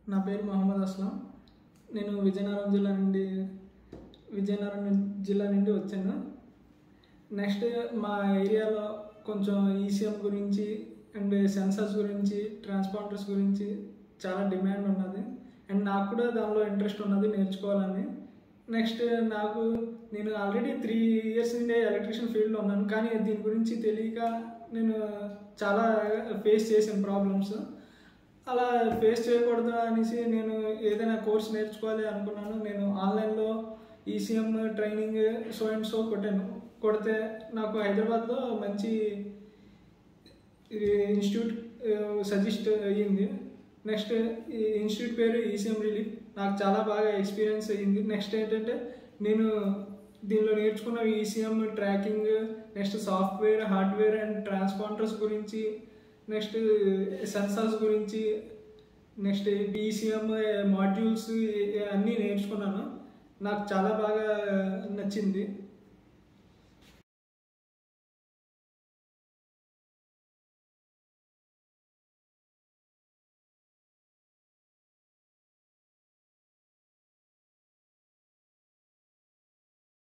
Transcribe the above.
నా పేరు మహమ్మద్ అస్లాం నేను విజయనగరం జిల్లా నుండి విజయనగరం జిల్లా నుండి వచ్చాను నెక్స్ట్ మా ఏరియాలో కొంచెం ఈసీఎం గురించి అండ్ సెన్సర్స్ గురించి ట్రాన్స్పాండర్స్ గురించి చాలా డిమాండ్ ఉన్నది అండ్ నాకు కూడా దానిలో ఇంట్రెస్ట్ ఉన్నది నేర్చుకోవాలని నెక్స్ట్ నాకు నేను ఆల్రెడీ త్రీ ఇయర్స్ నుండి ఎలక్ట్రిషియన్ ఫీల్డ్లో ఉన్నాను కానీ దీని గురించి తెలియక నేను చాలా ఫేస్ చేశాను ప్రాబ్లమ్స్ అలా ఫేస్ చేయకూడదు అనేసి నేను ఏదైనా కోర్స్ నేర్చుకోవాలి అనుకున్నాను నేను ఆన్లైన్లో ECM training so and so కొట్టాను కొడితే నాకు హైదరాబాద్లో మంచి ఇన్స్టిట్యూట్ సజెస్ట్ అయ్యింది నెక్స్ట్ ఈ ఇన్స్టిట్యూట్ పేరు ఈసీఎం రిలీఫ్ నాకు చాలా బాగా ఎక్స్పీరియన్స్ అయ్యింది నెక్స్ట్ ఏంటంటే నేను దీనిలో నేర్చుకున్న ECM tracking next software hardware and transponders గురించి నెక్స్ట్ సెన్సార్స్ గురించి నెక్స్ట్ ఈసీఎం మాడ్యూల్స్ అన్నీ నేర్చుకున్నాను నాకు చాలా బాగా నచ్చింది